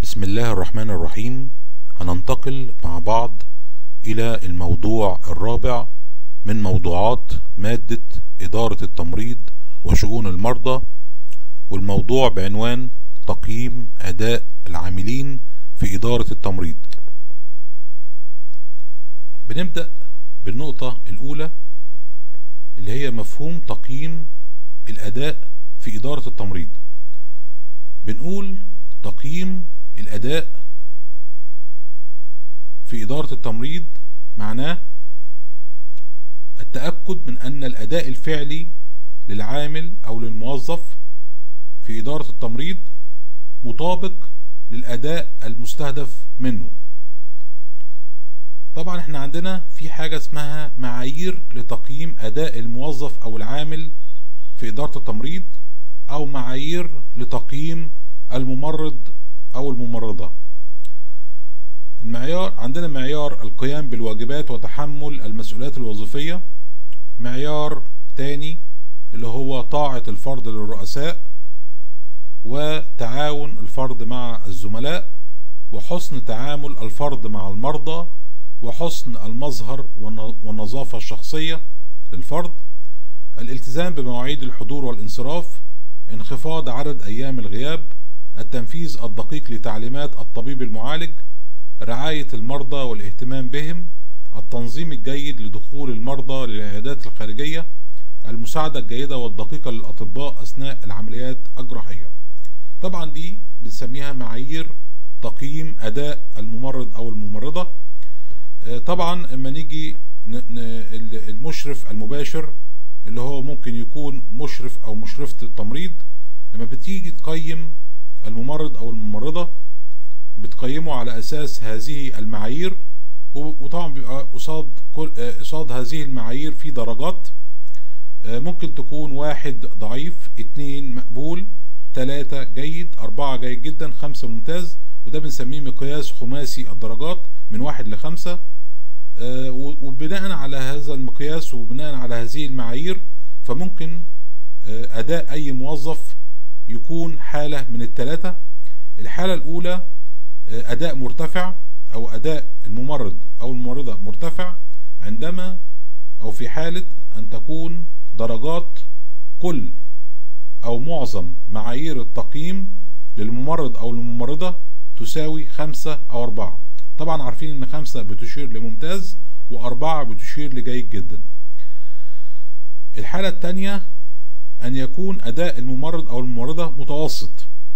بسم الله الرحمن الرحيم هننتقل مع بعض إلى الموضوع الرابع من موضوعات مادة إدارة التمريض وشؤون المرضى والموضوع بعنوان تقييم أداء العاملين في إدارة التمريض بنبدأ بالنقطة الأولى اللي هي مفهوم تقييم الأداء في إدارة التمريض بنقول تقييم الأداء في إدارة التمريض معناه التأكد من أن الأداء الفعلي للعامل أو للموظف في إدارة التمريض مطابق للأداء المستهدف منه طبعا احنا عندنا في حاجة اسمها معايير لتقييم أداء الموظف أو العامل في إدارة التمريض أو معايير لتقييم الممرض أو الممرضة المعيار عندنا معيار القيام بالواجبات وتحمل المسؤوليات الوظيفية معيار تاني اللي هو طاعة الفرد للرؤساء وتعاون الفرد مع الزملاء وحسن تعامل الفرد مع المرضى وحسن المظهر والنظافة الشخصية للفرد الالتزام بمواعيد الحضور والانصراف انخفاض عدد أيام الغياب التنفيذ الدقيق لتعليمات الطبيب المعالج رعاية المرضى والاهتمام بهم التنظيم الجيد لدخول المرضى للعيادات الخارجية المساعدة الجيدة والدقيقة للأطباء أثناء العمليات الجراحية طبعا دي بنسميها معايير تقييم أداء الممرض أو الممرضة طبعا اما نيجي المشرف المباشر اللي هو ممكن يكون مشرف او مشرفة التمريض لما بتيجي تقيم الممرض او الممرضة بتقيمه على اساس هذه المعايير وطبعا بيبقى قصاد كل قصاد هذه المعايير في درجات ممكن تكون واحد ضعيف اتنين مقبول تلاتة جيد اربعة جيد جدا خمسة ممتاز وده بنسميه مقياس خماسي الدرجات من واحد لخمسة وبناء على هذا المقياس وبناء على هذه المعايير فممكن أداء أي موظف يكون حالة من الثلاثة الحالة الأولى أداء مرتفع أو أداء الممرض أو الممرضة مرتفع عندما أو في حالة أن تكون درجات كل أو معظم معايير التقييم للممرض أو الممرضة تساوي خمسة أو أربعة طبعا عارفين ان خمسة بتشير لممتاز واربعة بتشير لجيد جدا الحالة التانية ان يكون اداء الممرض او الممرضة متوسط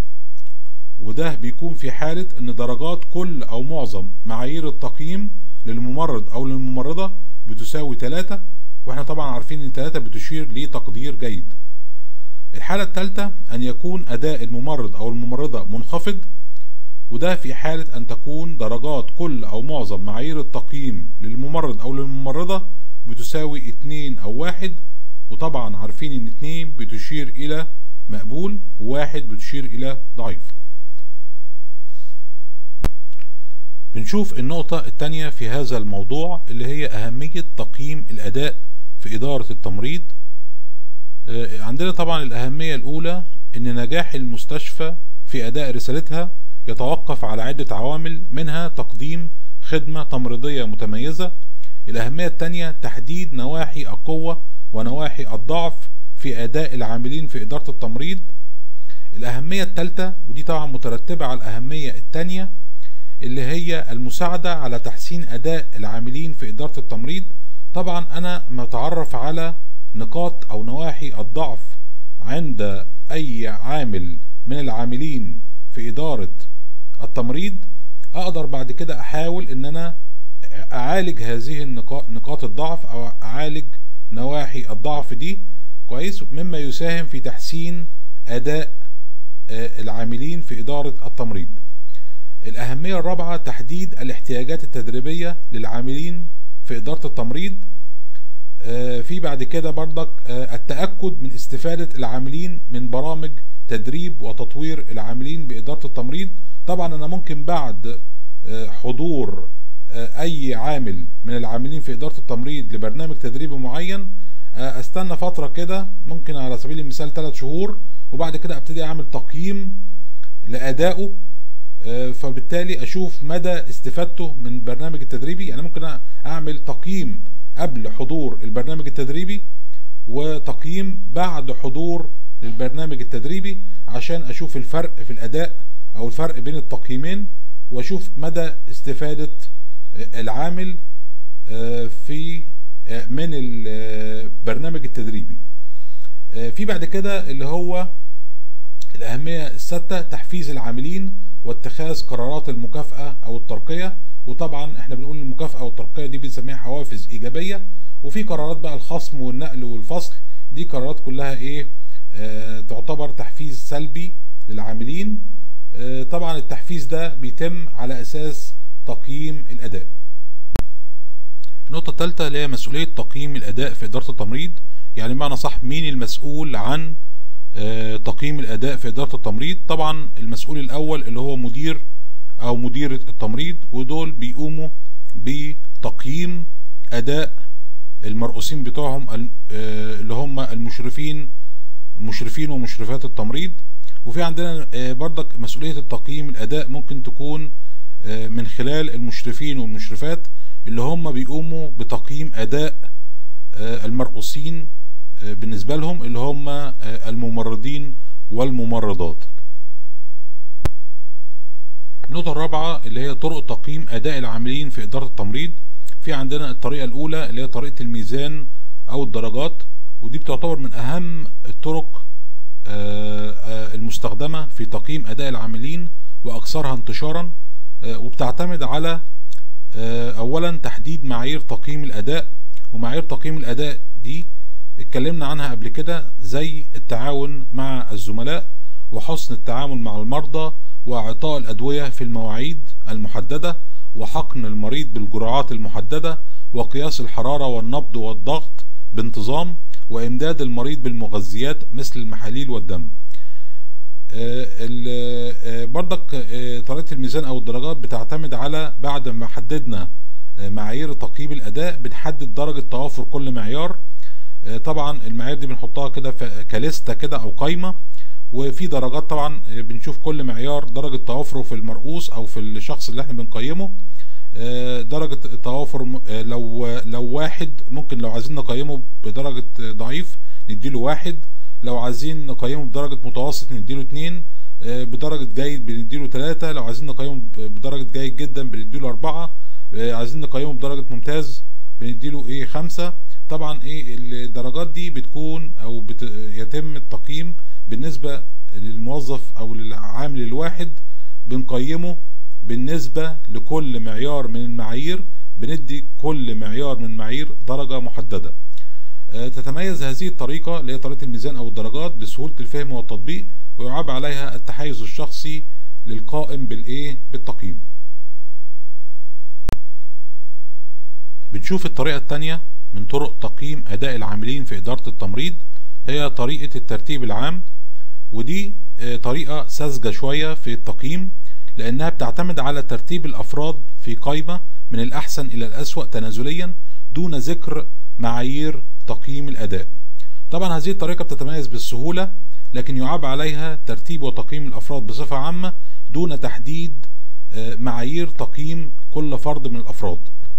وده بيكون في حالة ان درجات كل او معظم معايير التقييم للممرض او للممرضة بتساوي تلاتة واحنا طبعا عارفين ان تلاتة بتشير لتقدير جيد الحالة التالتة ان يكون اداء الممرض او الممرضة منخفض وده في حالة أن تكون درجات كل أو معظم معايير التقييم للممرض أو للممرضة بتساوي اتنين أو واحد وطبعا عارفين إن اتنين بتشير إلى مقبول وواحد بتشير إلى ضعيف بنشوف النقطة التانية في هذا الموضوع اللي هي أهمية تقييم الأداء في إدارة التمريض عندنا طبعا الأهمية الأولى إن نجاح المستشفى في أداء رسالتها يتوقف على عدة عوامل منها تقديم خدمة تمريضية متميزة الأهمية الثانية تحديد نواحي القوة ونواحي الضعف في أداء العاملين في إدارة التمريض الأهمية الثالثة ودي طبعا مترتبة على الأهمية الثانية اللي هي المساعدة على تحسين أداء العاملين في إدارة التمريض طبعا أنا متعرف على نقاط أو نواحي الضعف عند أي عامل من العاملين في إدارة التمريض اقدر بعد كده احاول ان انا اعالج هذه النقاط نقاط الضعف او اعالج نواحي الضعف دي كويس مما يساهم في تحسين اداء العاملين في ادارة التمريض الاهمية الرابعة تحديد الاحتياجات التدريبية للعاملين في ادارة التمريض في بعد كده بردك التأكد من استفادة العاملين من برامج تدريب وتطوير العاملين بإدارة التمريض طبعا انا ممكن بعد حضور اي عامل من العاملين في ادارة التمريض لبرنامج تدريبي معين استنى فترة كده ممكن على سبيل المثال 3 شهور وبعد كده ابتدي اعمل تقييم لادائه آه، فبالتالي اشوف مدى استفادته من البرنامج التدريبي يعني ممكن اعمل تقييم قبل حضور البرنامج التدريبي وتقييم بعد حضور البرنامج التدريبي عشان اشوف الفرق في الاداء او الفرق بين التقييمين واشوف مدى استفادة العامل آه، في آه، من البرنامج التدريبي في بعد كده اللي هو الأهمية الستة تحفيز العاملين واتخاذ قرارات المكافأة أو الترقية وطبعا احنا بنقول المكافأة والترقية دي بنسميها حوافز إيجابية وفي قرارات بقى الخصم والنقل والفصل دي قرارات كلها ايه آه تعتبر تحفيز سلبي للعاملين آه طبعا التحفيز ده بيتم على أساس تقييم الأداء النقطة الثالثة اللي هي مسؤولية تقييم الأداء في إدارة التمريض يعني بمعنى صح مين المسؤول عن آه، تقييم الاداء في اداره التمريض طبعا المسؤول الاول اللي هو مدير او مديرة التمريض ودول بيقوموا بتقييم اداء المرؤوسين بتوعهم آه، اللي هم المشرفين مشرفين ومشرفات التمريض وفي عندنا آه، بردك مسؤولية التقييم الاداء ممكن تكون من خلال المشرفين والمشرفات اللي هم بيقوموا بتقييم اداء المرؤوسين بالنسبة لهم اللي هم آه، الممرضين والممرضات النقطة الرابعة اللي هي طرق تقييم أداء العاملين في إدارة التمريض في عندنا الطريقة الأولى اللي هي طريقة الميزان أو الدرجات ودي بتعتبر من أهم الطرق آه، آه، المستخدمة في تقييم أداء العاملين وأكثرها انتشارا وبتعتمد على أولا تحديد معايير تقييم الأداء ومعايير تقييم الأداء دي اتكلمنا عنها قبل كده زي التعاون مع الزملاء وحسن التعامل مع المرضى واعطاء الادوية في المواعيد المحددة وحقن المريض بالجرعات المحددة وقياس الحرارة والنبض والضغط بانتظام وامداد المريض بالمغذيات مثل المحاليل والدم آه، آه، بردك آه، طريقة الميزان او الدرجات بتعتمد على بعد ما حددنا معايير تقييم الاداء بنحدد درجة توافر كل معيار آه، طبعا المعايير دي بنحطها كده كليسته كده او قايمه وفي درجات طبعا آه، بنشوف كل معيار درجه توافره في المرؤوس او في الشخص اللي احنا بنقيمه آه، درجة توافر لو لو واحد ممكن لو عايزين نقيمه بدرجة ضعيف نديله واحد لو عايزين نقيمه بدرجة متوسط نديله اتنين بدرجة جيد بنديله تلاتة لو عايزين نقيمه بدرجة جيد جدا بنديله أربعة عايزين نقيمه بدرجة ممتاز بنديله ايه خمسة طبعا ايه الدرجات دي بتكون او بت يتم التقييم بالنسبة للموظف او للعامل الواحد بنقيمه بالنسبة لكل معيار من المعايير بندي كل معيار من المعايير درجة محددة آه، تتميز هذه الطريقة اللي هي طريقة الميزان او الدرجات بسهولة الفهم والتطبيق ويعاب عليها التحيز الشخصي للقائم بالايه بالتقييم بنشوف الطريقة التانية من طرق تقييم أداء العاملين في إدارة التمريض هي طريقة الترتيب العام ودي آه، طريقة ساذجة شوية في التقييم لأنها بتعتمد على ترتيب الأفراد في قائمة من الأحسن إلى الأسوأ تنازليا دون ذكر معايير تقييم الأداء طبعا هذه الطريقة بتتميز بالسهولة لكن يعاب عليها ترتيب وتقييم الأفراد بصفة عامة دون تحديد آه، معايير تقييم كل فرد من الأفراد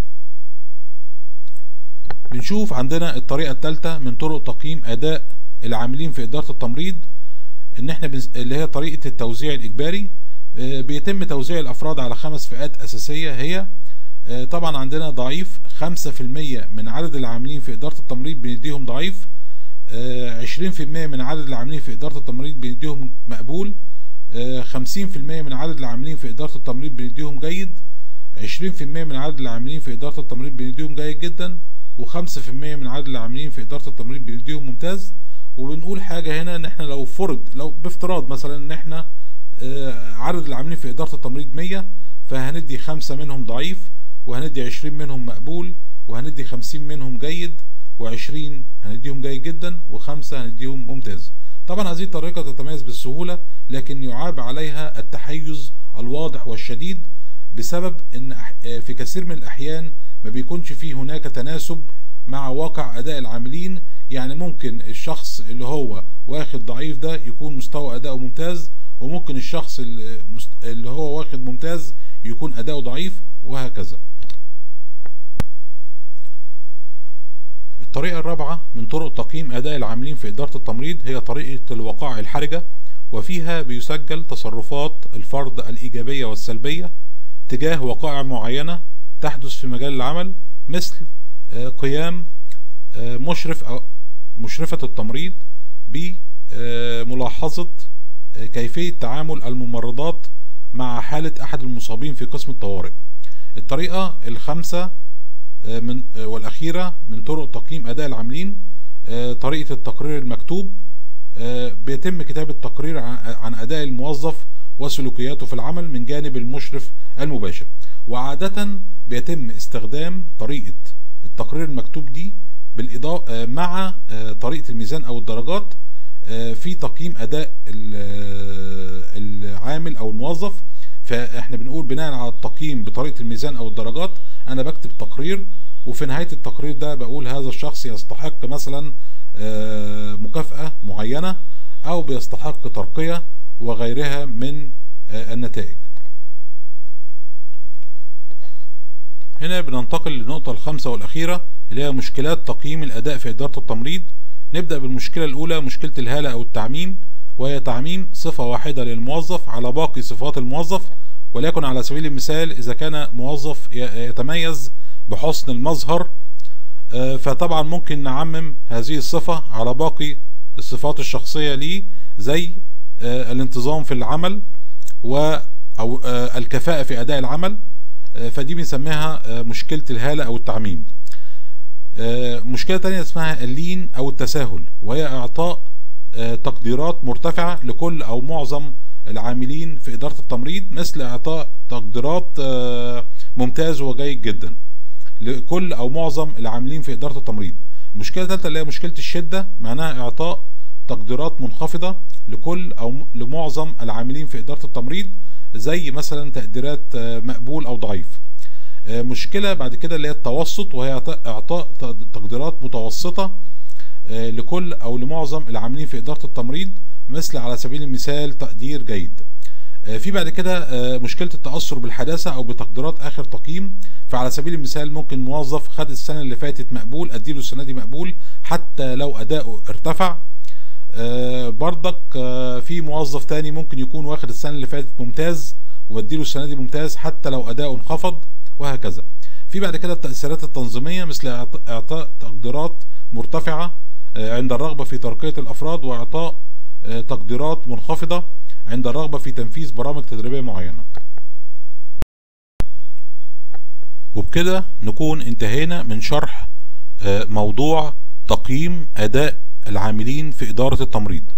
بنشوف عندنا الطريقة الثالثة من طرق تقييم أداء العاملين في إدارة التمريض إن إحنا بنز... اللي هي طريقة التوزيع الإجباري آه، بيتم توزيع الأفراد على خمس فئات أساسية هي آه، طبعا عندنا ضعيف خمسة في المية من عدد العاملين في إدارة التمريض بنديهم ضعيف آه، عشرين في المية من عدد العاملين في إدارة التمريض بنديهم مقبول خمسين في المية من عدد العاملين في إدارة التمريض بنديهم جيد عشرين في المية من عدد العاملين في إدارة التمريض بنديهم جيد جدا وخمسة في المية من عدد العاملين في إدارة التمريض بنديهم ممتاز وبنقول حاجة هنا إن إحنا لو فرض لو بافتراض مثلا إن إحنا آه، عدد العاملين في إدارة التمريض مية فهندي خمسة منهم ضعيف وهندي عشرين منهم مقبول وهندي خمسين منهم جيد وعشرين هنديهم جيد جدا وخمسة هنديهم ممتاز طبعا هذه الطريقة تتميز بالسهولة لكن يعاب عليها التحيز الواضح والشديد بسبب ان آه، في كثير من الاحيان ما بيكونش فيه هناك تناسب مع واقع اداء العاملين يعني ممكن الشخص اللي هو واخد ضعيف ده يكون مستوى اداؤه ممتاز وممكن الشخص اللي مست- اللي هو واخد ممتاز يكون اداؤه ضعيف وهكذا الطريقة الرابعة من طرق تقييم أداء العاملين في إدارة التمريض هي طريقة الوقائع الحرجة وفيها بيسجل تصرفات الفرد الإيجابية والسلبية تجاه وقائع معينة تحدث في مجال العمل مثل آه، قيام آه، مشرف أو مشرفة التمريض بملاحظة آه، كيفية تعامل الممرضات مع حالة أحد المصابين في قسم الطوارئ الطريقة الخامسة آه، من آه، والأخيرة من طرق تقييم أداء العاملين آه، طريقة التقرير المكتوب آه، بيتم كتابة تقرير عن عن أداء الموظف وسلوكياته في العمل من جانب المشرف المباشر وعادة بيتم استخدام طريقة التقرير المكتوب دي بالإضاءة مع آه، طريقة الميزان أو الدرجات آه، في تقييم أداء ال- العامل أو الموظف فاحنا بنقول بناء على التقييم بطريقة الميزان أو الدرجات أنا بكتب تقرير وفي نهاية التقرير ده بقول هذا الشخص يستحق مثلا آه، مكافأة معينة أو بيستحق ترقية وغيرها من آه، النتائج هنا بننتقل للنقطة الخامسة والأخيرة اللي هي مشكلات تقييم الأداء في إدارة التمريض نبدأ بالمشكلة الأولى مشكلة الهالة أو التعميم وهي تعميم صفة واحدة للموظف على باقي صفات الموظف وليكن على سبيل المثال إذا كان موظف ي- يتميز بحسن المظهر آه، فطبعا ممكن نعمم هذه الصفة على باقي الصفات الشخصية ليه زي آه، الانتظام في العمل و أو آه، الكفاءة في أداء العمل آه، فدي بنسميها آه، مشكلة الهالة أو التعميم آه، مشكلة تانية اسمها اللين أو التساهل وهي إعطاء آه، تقديرات مرتفعة لكل أو معظم العاملين في إدارة التمريض مثل إعطاء تقديرات آه، ممتاز وجيد جدا لكل أو معظم العاملين في إدارة التمريض المشكلة الثالثة اللي هي مشكلة الشدة معناها إعطاء تقديرات منخفضة لكل أو م- لمعظم العاملين في إدارة التمريض زي مثلا تقديرات آه، مقبول أو ضعيف آه، مشكلة بعد كده اللي هي التوسط وهي إعطاء- إعطاء تق- تقديرات متوسطة آه، لكل أو لمعظم العاملين في إدارة التمريض مثل على سبيل المثال تقدير جيد آه، في بعد كده آه، مشكلة التأثر بالحداثة أو بتقديرات آخر تقييم فعلى سبيل المثال ممكن موظف خد السنة اللي فاتت مقبول أديله السنة دي مقبول حتى لو أداؤه ارتفع آه، برضك آه، في موظف تاني ممكن يكون واخد السنة اللي فاتت ممتاز واديله السنة دي ممتاز حتى لو أداؤه انخفض وهكذا في بعد كده التأثيرات التنظيمية مثل إعط- إعطاء تقديرات مرتفعة آه، عند الرغبة في ترقية الأفراد وإعطاء آه، تقديرات منخفضة عند الرغبة في تنفيذ برامج تدريبية معينة وبكده نكون انتهينا من شرح آه، موضوع تقييم أداء العاملين في إدارة التمريض